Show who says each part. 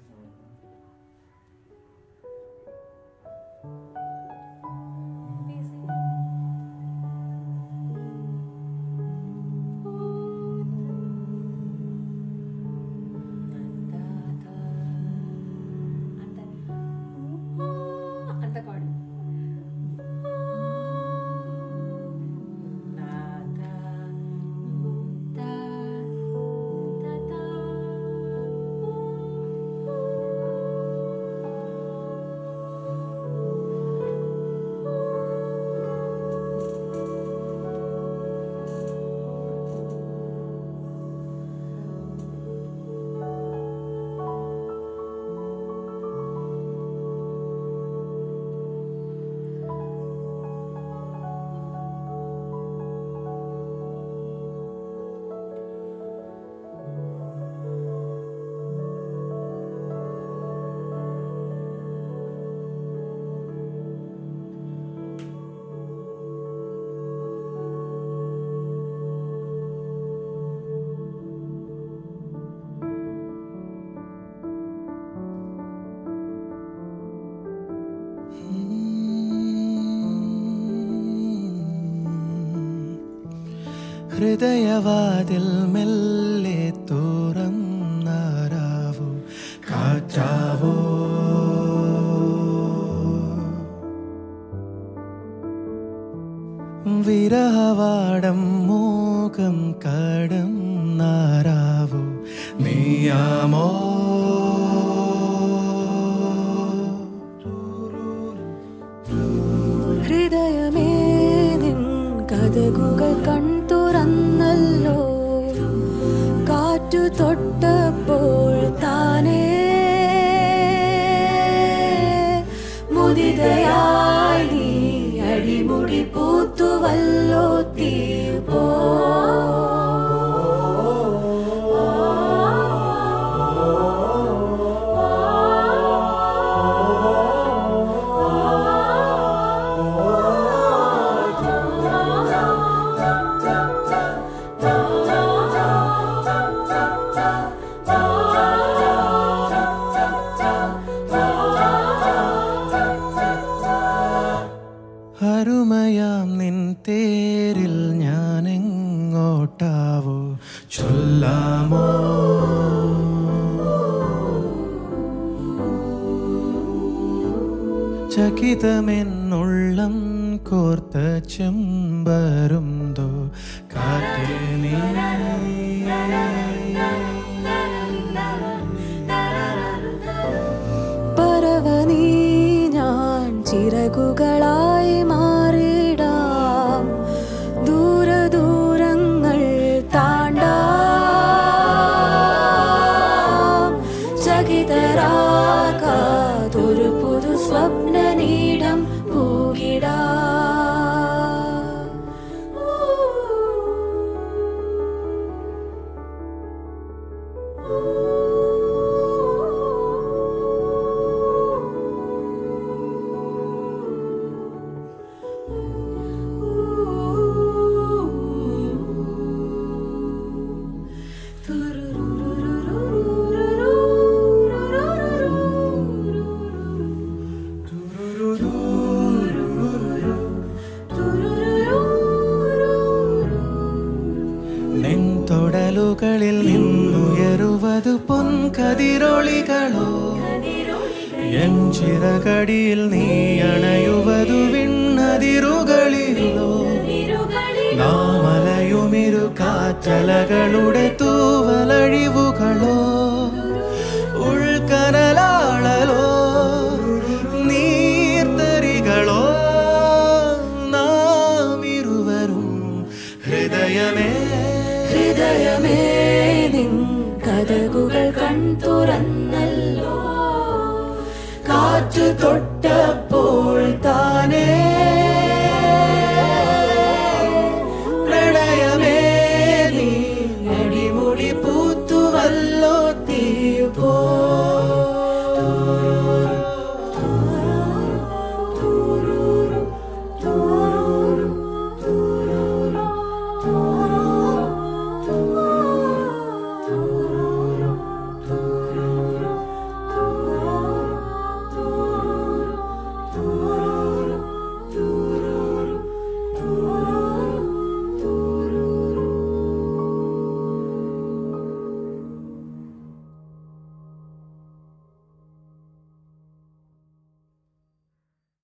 Speaker 1: ಅಂತ ಕಾಡು
Speaker 2: ഹൃദയവാതിൽ മെല്ലെ തുറന്നാരാവു കാറ്റാവോ വിരഹവാടം മൂകം കടം നാരാവു നീയാമോ
Speaker 3: ഹൃദയമേ നിൻ കഥകുകൾ കൺതുറന്നല്ലോ കാറ്റു തൊട്ടപ്പോൾ താനേ മുദിതയായി നീ അടിമുടി പൂത്തുവല്ലോ തീർപ്പോ
Speaker 2: അരുമയാം നിൻ തേരിൽ ഞാൻ എങ്ങോട്ടാവോ ചൊല്ലാമോ ചകിതമെന്നുള്ളം കോർത്ത ചെമ്പരുന്തോ കാറ്റേ നീ
Speaker 3: പറവനീ ഞാൻ ചിറകുകളായി മാറിടാം ദൂരദൂരങ്ങൾ താണ്ടാം ചകിതരാകാതൊരു പുതു സ്വപ്നനീടം പൂകിടാ
Speaker 2: നിൻതൊടലുകളിൽ നിന്നുയരുവതു പൊൻകതിരൊളികളോ എൻ ചിറകടിയിൽ നീ അണയുവതു വിണ്ണതിരുകളിലോ നാമലയുമിരു കാറ്റലകളുടെ തൂവലഴിവുകളോ ഉൾക്കനലാളലോ നീർത്തരികളോ നാം ഇരുവരും ഹൃദയമേ
Speaker 3: ഹൃദയമേ നിൻ കഥകുകൾ കൺതുറന്നല്ലോ കാറ്റു തൊട്ടപ്പോൾ താനേ